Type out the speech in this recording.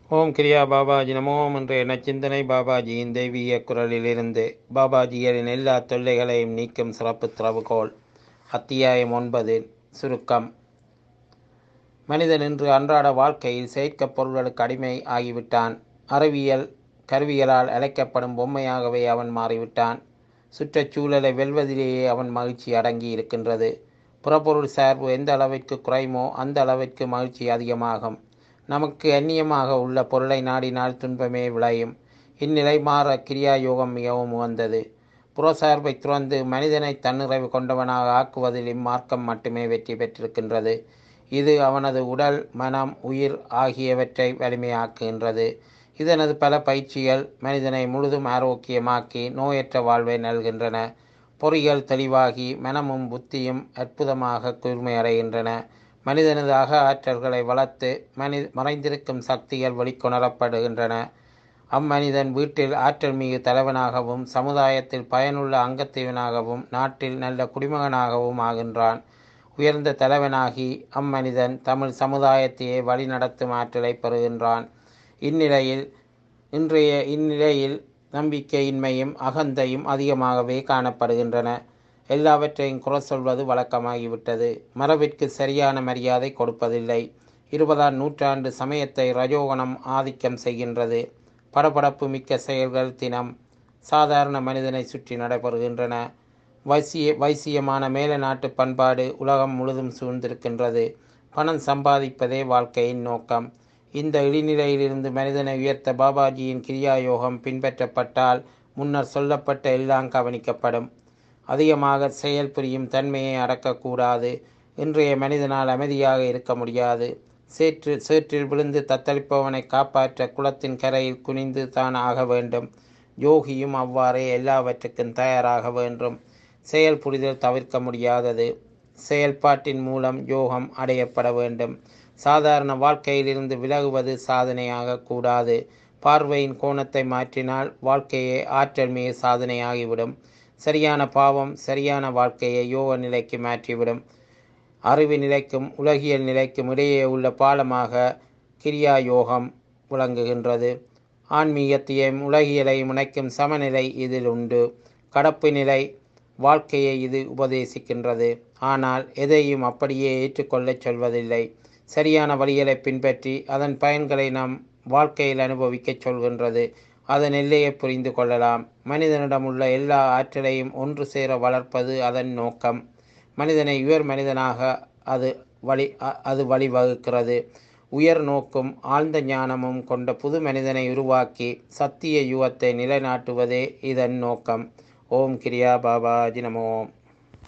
ஓம் கிரியா பாபாஜி நமோம் என்ற நச்சிந்தனை பாபாஜியின் தெய்வீக குரலிலிருந்து பாபாஜியரின் எல்லா தொல்லைகளையும் நீக்கும் சிறப்பு திறவுகோல் அத்தியாயம் ஒன்பது சுருக்கம் மனிதன் இன்று அன்றாட வாழ்க்கையில் செயற்கப் பொருள்களுக்கு அடிமை ஆகிவிட்டான் அறிவியல் கருவிகளால் அழைக்கப்படும் பொம்மையாகவே அவன் மாறிவிட்டான் சுற்றுச்சூழலை வெல்வதிலேயே அவன் மகிழ்ச்சி அடங்கி இருக்கின்றது புறப்பொருள் சார்பு எந்த அளவிற்கு குறைமோ அந்த அளவிற்கு மகிழ்ச்சி அதிகமாகும் நமக்கு அந்நியமாக உள்ள பொருளை நாடினால் துன்பமே விளையும் இந்நிலை மாற கிரியா யோகம் மிகவும் உகந்தது புறசார்பை துறந்து மனிதனை தன்னிறைவு கொண்டவனாக ஆக்குவதில் இம்மார்க்கம் மட்டுமே வெற்றி பெற்றிருக்கின்றது இது அவனது உடல் மனம் உயிர் ஆகியவற்றை வலிமையாக்குகின்றது இதனது பல பயிற்சிகள் மனிதனை முழுதும் ஆரோக்கியமாக்கி நோயற்ற வாழ்வை நல்கின்றன பொறிகள் தெளிவாகி மனமும் புத்தியும் அற்புதமாக கூர்மையடைகின்றன மனிதனது அக ஆற்றல்களை வளர்த்து மனி மறைந்திருக்கும் சக்திகள் வெளிக்கொணரப்படுகின்றன அம்மனிதன் வீட்டில் ஆற்றல் மிகு தலைவனாகவும் சமுதாயத்தில் பயனுள்ள அங்கத்தீவனாகவும் நாட்டில் நல்ல குடிமகனாகவும் ஆகின்றான் உயர்ந்த தலைவனாகி அம்மனிதன் தமிழ் சமுதாயத்தையே வழிநடத்தும் ஆற்றலை பெறுகின்றான் இந்நிலையில் இன்றைய இந்நிலையில் நம்பிக்கையின்மையும் அகந்தையும் அதிகமாகவே காணப்படுகின்றன எல்லாவற்றையும் குறை சொல்வது வழக்கமாகிவிட்டது மரபிற்கு சரியான மரியாதை கொடுப்பதில்லை இருபதாம் நூற்றாண்டு சமயத்தை ரஜோகணம் ஆதிக்கம் செய்கின்றது படபடப்பு மிக்க செயல்கள் தினம் சாதாரண மனிதனை சுற்றி நடைபெறுகின்றன வைசிய வைசியமான மேல நாட்டு பண்பாடு உலகம் முழுதும் சூழ்ந்திருக்கின்றது பணம் சம்பாதிப்பதே வாழ்க்கையின் நோக்கம் இந்த இழிநிலையிலிருந்து மனிதனை உயர்த்த பாபாஜியின் கிரியா யோகம் பின்பற்றப்பட்டால் முன்னர் சொல்லப்பட்ட எல்லாம் கவனிக்கப்படும் அதிகமாக செயல் புரியும் தன்மையை அடக்கக்கூடாது இன்றைய மனிதனால் அமைதியாக இருக்க முடியாது சேற்று சேற்றில் விழுந்து தத்தளிப்பவனை காப்பாற்ற குளத்தின் கரையில் குனிந்து தான் ஆக வேண்டும் யோகியும் அவ்வாறே எல்லாவற்றுக்கும் தயாராக வேண்டும் செயல் புரிதல் தவிர்க்க முடியாதது செயல்பாட்டின் மூலம் யோகம் அடையப்பட வேண்டும் சாதாரண வாழ்க்கையிலிருந்து விலகுவது சாதனையாக கூடாது பார்வையின் கோணத்தை மாற்றினால் வாழ்க்கையே ஆற்றல் மிகு சாதனையாகிவிடும் சரியான பாவம் சரியான வாழ்க்கையை யோக நிலைக்கு மாற்றிவிடும் அறிவு நிலைக்கும் உலகியல் நிலைக்கும் இடையே உள்ள பாலமாக கிரியா யோகம் விளங்குகின்றது ஆன்மீகத்தையும் உலகியலையும் இணைக்கும் சமநிலை இதில் உண்டு கடப்பு நிலை வாழ்க்கையை இது உபதேசிக்கின்றது ஆனால் எதையும் அப்படியே ஏற்றுக்கொள்ளச் சொல்வதில்லை சரியான வழிகளை பின்பற்றி அதன் பயன்களை நாம் வாழ்க்கையில் அனுபவிக்கச் சொல்கின்றது அதன் எல்லையை புரிந்து கொள்ளலாம் மனிதனிடம் உள்ள எல்லா ஆற்றலையும் ஒன்று சேர வளர்ப்பது அதன் நோக்கம் மனிதனை உயர் மனிதனாக அது வழி அது வழிவகுக்கிறது உயர் நோக்கும் ஆழ்ந்த ஞானமும் கொண்ட புது மனிதனை உருவாக்கி சத்திய யுகத்தை நிலைநாட்டுவதே இதன் நோக்கம் ஓம் கிரியா பாபாஜி நமோம்